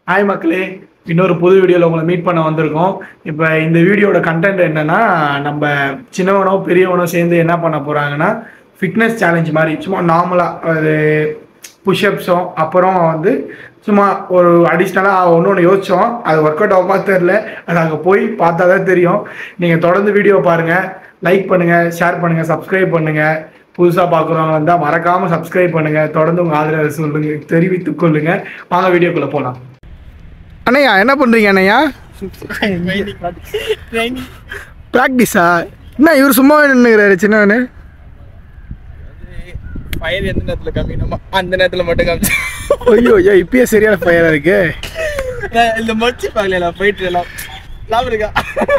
hi மக்களே இன்னொரு புது வீடியோவில் உங்களை மீட் பண்ண வந்திருக்கோம் இப்போ இந்த வீடியோட கண்டென்ட் என்னன்னா நம்ம சின்னவனோ பெரியவனோ சேர்ந்து என்ன பண்ண போகிறாங்கன்னா ஃபிட்னஸ் சேலஞ்ச் மாதிரி சும்மா நார்மலாக ஒரு புஷ்அப்ஸும் அப்புறம் வந்து சும்மா ஒரு அடிஷ்னலாக ஒன்று ஒன்று யோசித்தோம் அது ஒர்க் அவுட் ஆகுமா தெரில அது அங்கே போய் பார்த்தா தான் தெரியும் நீங்கள் தொடர்ந்து வீடியோ பாருங்கள் லைக் பண்ணுங்கள் ஷேர் பண்ணுங்கள் சப்ஸ்கிரைப் பண்ணுங்கள் புதுசாக பார்க்குறவங்க இருந்தால் மறக்காமல் சப்ஸ்கிரைப் பண்ணுங்கள் தொடர்ந்து உங்கள் ஆதரவை சொல்லுங்க தெரிவித்துக் கொள்ளுங்கள் வாங்க வீடியோக்குள்ளே போகலாம் அண்ணையா என்ன பண்ணுறீங்க அண்ணையா ப்ராக்டிஸா என்ன இவர் சும்மா நின்றுக்கிறாரு சின்னவனு ஃபயர் எந்த நேரத்துல காமிக்கணுமோ அந்த நேரத்துல மட்டும் காமிச்சு ஐயோ ஐயோ இப்பயே சரியான ஃபயராக இருக்கு நான் இந்த மச்சி பார்க்கல போயிட்டு எல்லாம் லாபம் இருக்கா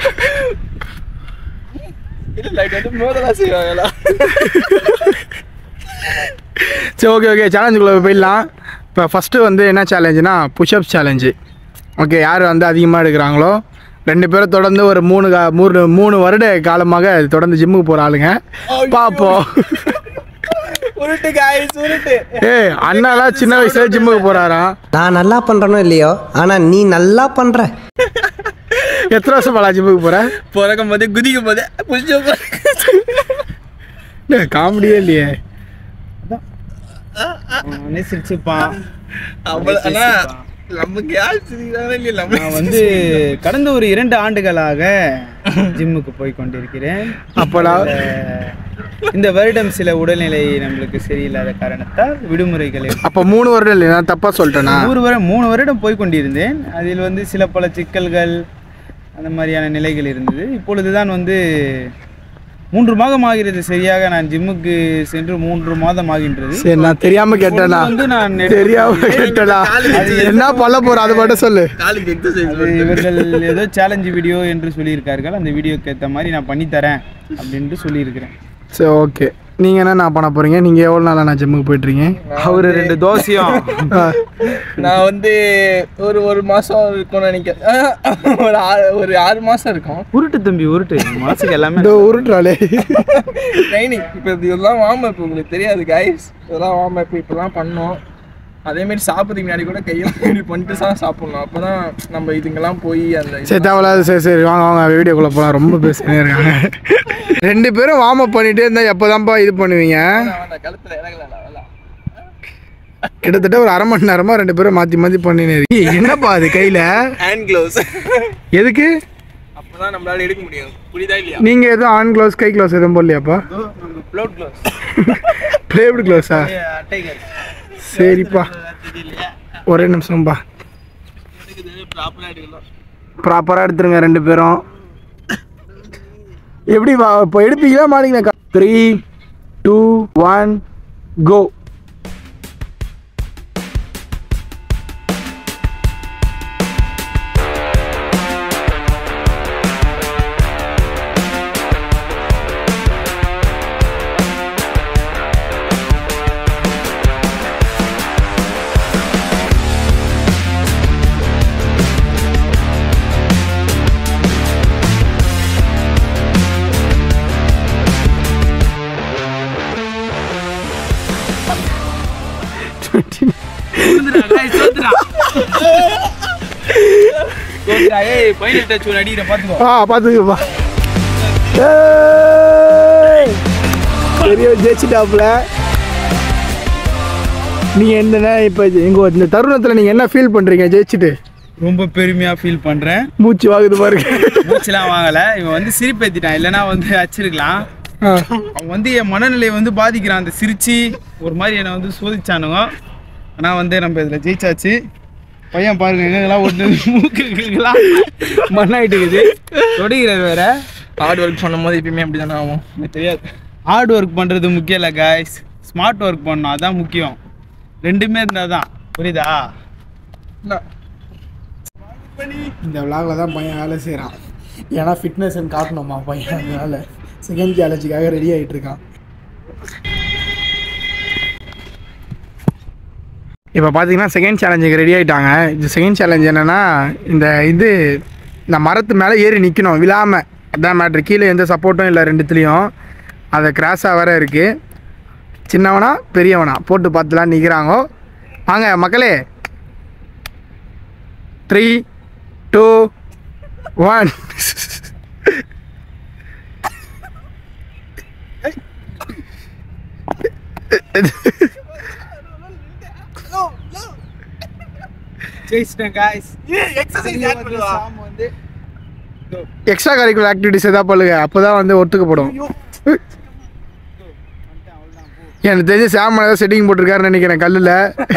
இல்ல லைட் வந்து மோதலாம் செய்வாங்களா சரி ஓகே ஓகே சேலஞ்சுக்குள்ளே போயிடலாம் இப்போ ஃபஸ்ட்டு வந்து என்ன சேலஞ்சுனா புஷ்அப் சேலஞ்சு ஓகே யார் வந்து அதிகமாக எடுக்கிறாங்களோ ரெண்டு பேரும் தொடர்ந்து ஒரு மூணு கா மூணு மூணு வருட காலமாக தொடர்ந்து ஜிம்முக்கு போகிற ஆளுங்க பார்ப்போம் உருட்டு காய்ஸ் உருட்டு ஏய் அண்ணாலாம் சின்ன வயசுல ஜிம்முக்கு போகிறாராம் நான் நல்லா பண்றேனோ இல்லையோ ஆனா நீ நல்லா பண்ற எத்தனை வருஷம் பாலா ஜிம்முக்கு போகிற பிறக்கும் போதே குதிக்கும் போதே புஷ்டம் காமெடியே இல்லையே அவனே சிரிச்சுப்பான் அவ்வளவு ஆனா நமக்கு யார் சிரிக்கிறாங்க இல்லையா நம்ம நான் வந்து கடந்த ஒரு இரண்டு ஆண்டுகளாக ஜிம்முக்கு போய் கொண்டிருக்கிறேன் அப்போலா அஹ், இந்த வருடம் சில உடல்நிலை நம்மளுக்கு சரியில்லாத காரணத்தால் விடுமுறைகளில் அப்போ மூணு வருடம் இல்லை நான் தப்பாக சொல்லிட்டேனா மூணு வருடம் மூணு வருடம் போய் கொண்டிருந்தேன் அதில் வந்து சில பல சிக்கல்கள் அந்த மாதிரியான நிலைகள் இருந்தது இப்பொழுதுதான் வந்து மூன்று மாதம் ஆகிறது சரியாக நான் ஜிம்முக்கு சென்று மூன்று மாதம் ஆகின்றது சரி நான் தெரியாமல் கேட்டேனா வந்து நான் தெரியாமல் கேட்டேனா என்ன பண்ண போகிற அது மட்டும் சொல்லு காலுக்கு எக்ஸசைஸ் அது இவர்கள் ஏதோ சேலஞ்சு வீடியோ என்று சொல்லியிருக்கார்கள் அந்த வீடியோக்கு ஏற்ற மாதிரி நான் பண்ணித்தரேன் அப்படின்ட்டு சொல்லியிருக்கிறேன் சரி ஓகே நீங்கள் என்ன நான் பண்ண போகிறீங்க நீங்கள் எவ்வளோ நாளாக நான் ஜிம்முக்கு போயிட்டுருக்கீங்க அவர் ரெண்டு தோசையும் நான் வந்து ஒரு ஒரு மாசம் இருக்கும்னு நினைக்கிறேன் ஒரு ஆறு ஒரு ஆறு மாசம் இருக்கும் உருட்டு தம்பி உருட்டு மனசுக்கு எல்லாமே இந்த உருட்டுறாளே ட்ரைனிங் இப்போ இதெல்லாம் வார்ம் அப் உங்களுக்கு தெரியாது கைஸ் இதெல்லாம் வார்ம் அப் இப்போலாம் பண்ணோம் அதேமாரி சாப்பிட்றதுக்கு முன்னாடி கூட கையெல்லாம் இப்படி பண்ணிட்டு தான் சாப்பிட்ணும் அப்போ தான் நம்ம இதுங்கெல்லாம் போய் அந்த சரி தேவையில்லாத சரி சரி வாங்க வாங்க வீடியோக்குள்ளே போகலாம் ரொம்ப பேசினே இருக்காங்க ரெண்டு பேரும் வார்ம் அப் பண்ணிட்டே இருந்தால் எப்போ தான்ப்பா இது பண்ணுவீங்க அந்த கழுத்தில் இறங்கல கிட்டத்தட்ட ஒரு அரை மணி நேரமாக ரெண்டு பேரும் மாற்றி மாற்றி பண்ணினே இருக்கு என்னப்பா அது கையில் ஹேண்ட் க்ளவுஸ் எதுக்கு அப்போ தான் நம்மளால எடுக்க முடியும் புரியுதா இல்லையா நீங்கள் எதுவும் ஆன் க்ளவுஸ் கை க்ளவுஸ் எதுவும் போடலையாப்பா நம்ம ப்ளவுட் க்ளோஸ் பிளேவுட் க்ளவுஸா அட்டைகள் சரிப்பா ஒரே நிமிஷம்பா ப்ராப்பராக எடுக்கலாம் ப்ராப்பராக எடுத்துருங்க ரெண்டு பேரும் எப்படி வா இப்போ எடுப்பீங்களா மாட்டீங்களா த்ரீ டூ ஒன் கோ ஏய் பைலட் டச் ஒரு அடிக்கிற பார்த்துக்கோ ஆ பார்த்துக்கப்பா பெரிய ஜெயிச்சிட்டாப்புல நீங்கள் என்ன இப்போ எங்கள் இந்த தருணத்தில் நீங்கள் என்ன ஃபீல் பண்ணுறீங்க ஜெயிச்சுட்டு ரொம்ப பெருமையா ஃபீல் பண்றேன் மூச்சு வாங்குது பாருங்க மூச்சுலாம் வாங்கல இவன் வந்து சிரிப்பேத்திட்டான் இல்லைன்னா வந்து அச்சிருக்கலாம் ஆ அவன் வந்து என் மனநிலையை வந்து பாதிக்கிறான் அந்த சிரிச்சு ஒரு மாதிரி என்னை வந்து சோதிச்சானுங்க ஆனால் வந்து நம்ம இதில் ஜெயிச்சாச்சு பையன் பாருங்க எங்கெல்லாம் ஒன்று மூக்கு எங்கெல்லாம் மண்ணாயிட்டு இருக்குது தொடுகிறது வேற ஹார்ட் ஒர்க் பண்ணும்போது எப்பயுமே அப்படி தானே ஆகும் எனக்கு தெரியாது ஹார்ட் ஒர்க் பண்ணுறது முக்கியம் இல்லை காய்ஸ் ஸ்மார்ட் ஒர்க் பண்ணணும் அதான் முக்கியம் ரெண்டுமே இருந்தால் தான் புரியுதா இந்த விளாகில் தான் பையன் வேலை செய்கிறான் ஏன்னா ஃபிட்னஸ்ன்னு காட்டணுமா பையன் அதனால செகண்ட் சேலஞ்சுக்காக ரெடி ஆகிட்டு இருக்கான் இப்போ பார்த்தீங்கன்னா செகண்ட் சேலஞ்சுக்கு ரெடி ஆகிட்டாங்க இது செகண்ட் சேலஞ்ச் என்னென்னா இந்த இது இந்த மரத்து மேலே ஏறி நிற்கணும் விழாமல் அதான் மேட்ரு கீழே எந்த சப்போர்ட்டும் இல்லை ரெண்டுத்துலேயும் அதை கிராஸாக வேற இருக்குது சின்னவனா பெரியவனா போட்டு பார்த்துலாம் நிற்கிறாங்க வாங்க மக்களே த்ரீ டூ ஒன் ஜெயிச்சிட்டேன் காய்ஸ் எக்ஸசைஸ் ஆட் பண்ணுவா சாம் வந்து எக்ஸ்ட்ரா கரிக்குலர் ஆக்டிவிட்டிஸ் எதாவது பண்ணுங்க அப்போ தான் வந்து ஒத்துக்கப்படும் எனக்கு தெரிஞ்ச சாமன் ஏதாவது செட்டிங் போட்டிருக்காருன்னு நினைக்கிறேன் கல்லில்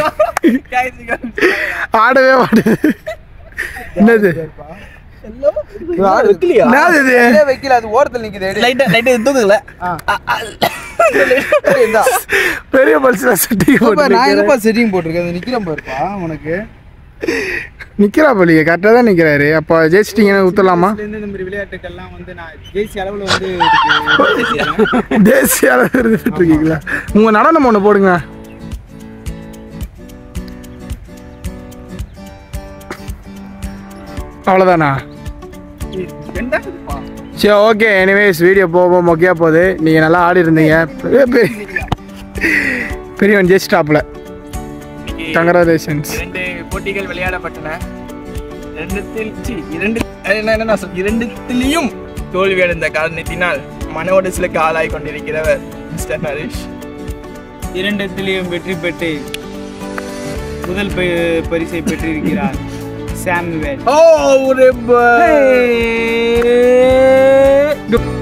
ஆடவே மாட்டேது என்னது வைக்கலையா என்னது இது இதே வைக்கல அது ஓரத்தில் நிக்குது லைட்டா லைட்டா தூக்குதுல பெரிய பல்ஸ்ல செட்டிங் நான் போட்டு எங்கப்பா செட்டிங் போட்டிருக்கேன் அது நிக்கிறேன் பாருப்பா உனக்கு நிக்கிறா பள்ளிங்க கரெக்டாக தான் நிற்கிறாரு அப்போ ஜெயிச்சிட்டிங்கன்னு ஊற்றலாமா இதுல இருந்து இந்த மாதிரி விளையாட்டுக்கெல்லாம் வந்து நான் ஜெயிச்சு அளவுல வந்து இதுக்கு தேசிய அளவு இருந்துட்டு இருக்கீங்களா உங்கள் நடனம் ஒன்று போடுங்க அவ்வளோதானா ரெண்டாவதுப்பா சரி ஓகே எனிவேஸ் வீடியோ போக போக மொக்கையாக போகுது நீங்கள் நல்லா ஆடி இருந்தீங்க பெரிய பெரிய பெரியவன் ஜெயிச்சிட்டாப்புல கங்க்ராச்சுலேஷன்ஸ் இரண்டு போட்டிகள் விளையாடப்பட்டன இரண்டுத்தில் சி, இரண்டு என்ன என்ன நான் சொல் இரண்டுத்திலையும் தோல்வி அடைந்த காரணத்தினால் மன உடைச்சலுக்கு ஆளாய் கொண்டிருக்கிறவர் மிஸ்டர் நரேஷ் இரண்டத்திலையும் வெற்றி பெற்று முதல் ப- பரிசை பெற்றிருக்கிறார் சாமுவேல் ஓ ஒரு